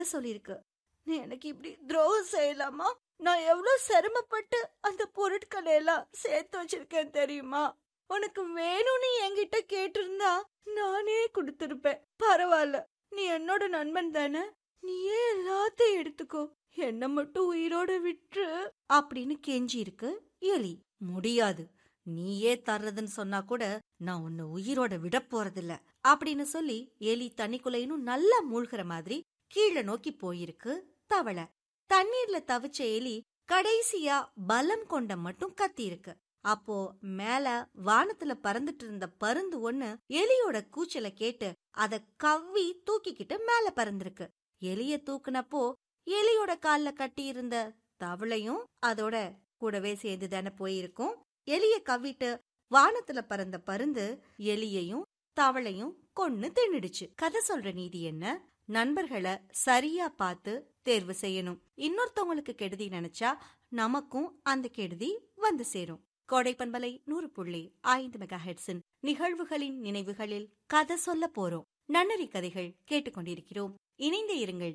சொல்லியிருக்கு நீ எனக்கு இப்படி துரோகம் செய்யலாமா நான் எவ்வளவு சிரமப்பட்டு அந்த பொருட்களை எல்லாம் சேர்த்து வச்சிருக்கேன் தெரியுமா உனக்கு வேணும்னு என்கிட்ட கேட்டிருந்தா நானே கொடுத்திருப்பேன் பரவாயில்ல நீ என்னோட நண்பன் தானே நீயே எல்லாத்தையும் எடுத்துக்கோ என்ன மட்டும் உயிரோட விட்டுரு அப்படின்னு கெஞ்சி இருக்கு எலி முடியாது நீயே தர்றதுன்னு சொன்னா கூட நான் உன்னை உயிரோட விட போறதில்ல அப்படின்னு சொல்லி எலி தண்ணிக்குள்ள இன்னும் நல்லா மூழ்கிற மாதிரி கீழே நோக்கி போயிருக்கு தவளை தண்ணீர்ல தவிச்ச எலி கடைசியா பலம் கொண்ட மட்டும் கத்தி இருக்கு அப்போ மேல வானத்துல பறந்துட்டு இருந்த பருந்து ஒண்ணு எலியோட கூச்சல கேட்டு அத கவ்வி தூக்கிக்கிட்டு மேல பறந்திருக்கு எலிய தூக்குனப்போ எலியோட கால்ல கட்டி இருந்த தவளையும் அதோட கூடவே சேர்ந்து தானே போயிருக்கும் எலிய கவ்விட்டு வானத்துல பறந்த பருந்து எலியையும் தவளையும் கொன்னு தின்னுடுச்சு கதை சொல்ற நீதி என்ன நண்பர்களை சரியா பார்த்து தேர்வு செய்யணும் இன்னொருத்தவங்களுக்கு கெடுதி நினைச்சா நமக்கும் அந்த கெடுதி வந்து சேரும் கோடைப்பண்பலை நூறு புள்ளி ஐந்து மெகா ஹெட்ஸின் நிகழ்வுகளின் நினைவுகளில் கதை சொல்ல போறோம் நன்னறி கதைகள் கேட்டுக்கொண்டிருக்கிறோம் இணைந்தே இருங்கள்